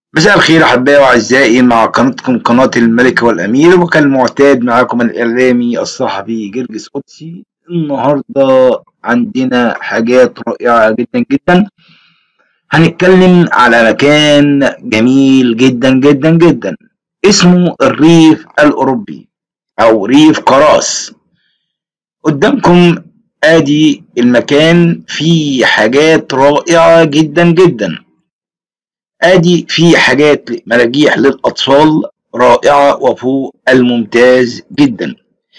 مساء الخير أحبائي وأعزائي مع قناتكم قناة الملك والأمير وكالمعتاد معكم الإعلامي الصحفي جرجس قدسي النهاردة عندنا حاجات رائعة جدا جدا هنتكلم على مكان جميل جدا جدا جدا اسمه الريف الأوروبي أو ريف قراص قدامكم ادي المكان فيه حاجات رائعة جدا جدا ادي في حاجات مراجيح للاطفال رائعة وفوق الممتاز جدا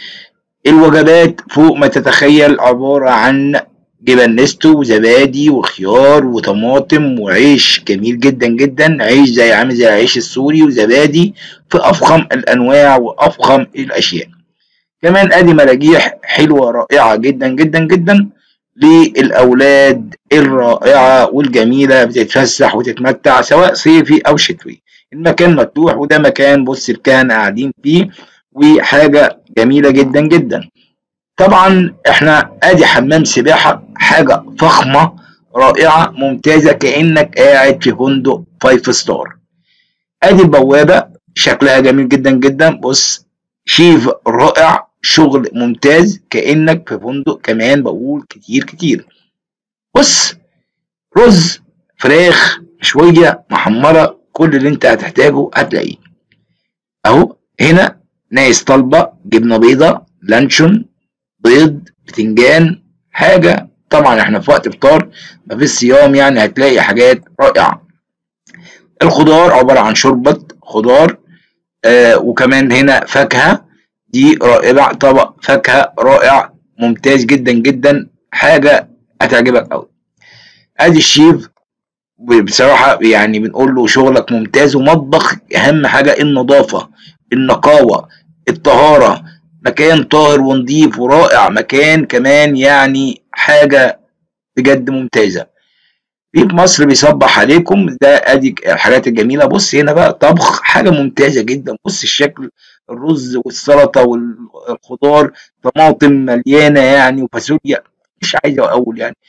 الوجبات فوق ما تتخيل عبارة عن جبن نستو وزبادي وخيار وطماطم وعيش جميل جدا جدا عيش زي عامل زي العيش السوري وزبادي في افخم الانواع وافخم الاشياء كمان ادي مراجيح حلوة رائعة جدا جدا جدا للأولاد الرائعة والجميلة بتتفسح وتتمتع سواء صيفي أو شتوي المكان مفتوح وده مكان بص الكهنة قاعدين فيه وحاجة جميلة جدا جدا طبعا احنا ادي حمام سباحة حاجة فخمة رائعة ممتازة كأنك قاعد في فندق فايف ستار ادي البوابة شكلها جميل جدا جدا بص شيف رائع شغل ممتاز كأنك في فندق كمان بقول كتير كتير بص رز فراخ شوية محمرة كل اللي انت هتحتاجه هتلاقيه اهو هنا ناس طالبة جبنة بيضة لانشون بيض بتنجان حاجة طبعا احنا في وقت فطار مفيش صيام يعني هتلاقي حاجات رائعة الخضار عبارة عن شوربة خضار آه وكمان هنا فاكهة دي رائعة طبق فاكهة رائع ممتاز جدا جدا حاجة هتعجبك أوي ادي الشيف بصراحة يعني بنقول له شغلك ممتاز ومطبخ أهم حاجة النظافة النقاوة الطهارة مكان طاهر ونظيف ورائع مكان كمان يعني حاجة بجد ممتازة في مصر بيصبح عليكم ده ادي الحاجات الجميله بص هنا بقى طبخ حاجه ممتازه جدا بص الشكل الرز والسلطه والخضار طماطم مليانه يعني وفاصوليا مش عايز اقول يعني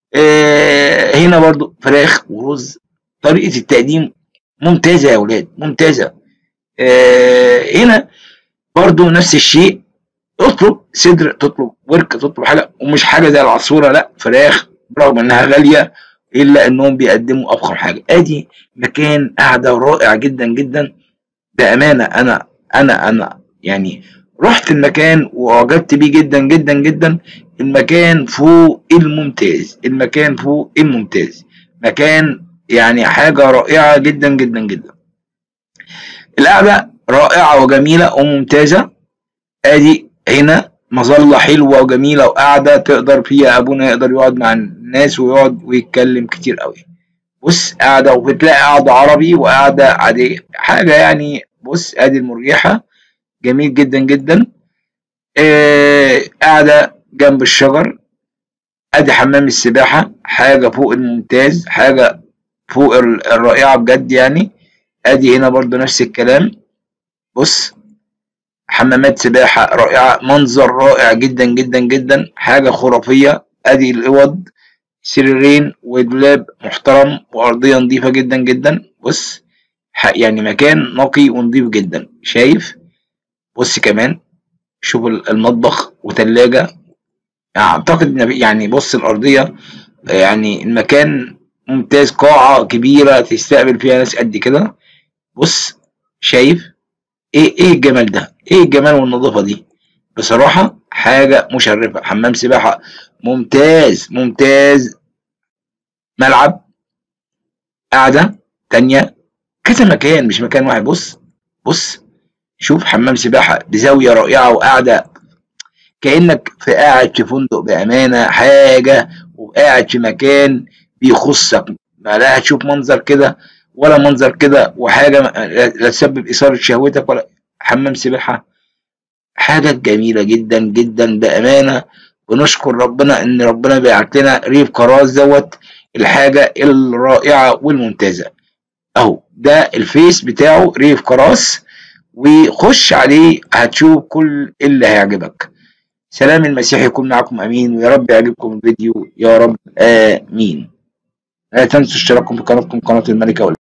آه هنا برضو فراخ ورز طريقه التقديم ممتازه يا اولاد ممتازه آه هنا برضو نفس الشيء اطلب صدر تطلب ورك تطلب حاجه ومش حاجه زي العصفوره لا فراخ برغم انها غاليه الا انهم بيقدموا افخر حاجه ادي مكان قاعده رائع جدا جدا بامانه انا انا انا يعني رحت المكان واعجبت بيه جدا جدا جدا المكان فوق الممتاز المكان فوق الممتاز مكان يعني حاجه رائعه جدا جدا جدا القعده رائعه وجميله وممتازه ادي هنا مظله حلوه وجميله وقاعده تقدر فيها ابونا يقدر يقعد مع الناس ويقعد ويتكلم كتير قوي بص قاعده وبتلاقي قاعده عربي وقاعده عاديه حاجه يعني بص ادي المريحه جميل جدا جدا آه قاعده جنب الشجر ادي حمام السباحه حاجه فوق الممتاز حاجه فوق الرائعه بجد يعني ادي هنا برضو نفس الكلام بص حمامات سباحة رائعة منظر رائع جدا جدا جدا حاجة خرافية ادي الاوض سريرين ودولاب محترم وارضية نظيفة جدا جدا بص يعني مكان نقي ونظيف جدا شايف بص كمان شوف المطبخ وتلاجة اعتقد يعني بص الارضية يعني المكان ممتاز قاعة كبيرة تستقبل فيها ناس قد كده بص شايف ايه ايه الجمال ده ايه الجمال والنظافة دي بصراحة حاجة مشرفة حمام سباحة ممتاز ممتاز ملعب قاعدة تانية كذا مكان مش مكان واحد بص بص شوف حمام سباحة بزاوية رائعة وقاعدة كأنك في قاعد في فندق بأمانة حاجة وقاعد في مكان بيخصك ما لا هتشوف منظر كده ولا منظر كده وحاجة لا تسبب إثارة شهوتك ولا حمام سباحة حاجة جميلة جدا جدا بأمانة ونشكر ربنا إن ربنا بعت لنا ريف كراز دوت الحاجة الرائعة والممتازة أهو ده الفيس بتاعه ريف كراس وخش عليه هتشوف كل اللي هيعجبك سلام المسيح يكون معكم امين ويا رب يعجبكم الفيديو يا رب امين لا تنسوا اشتراككم في قناتكم قناه الملكه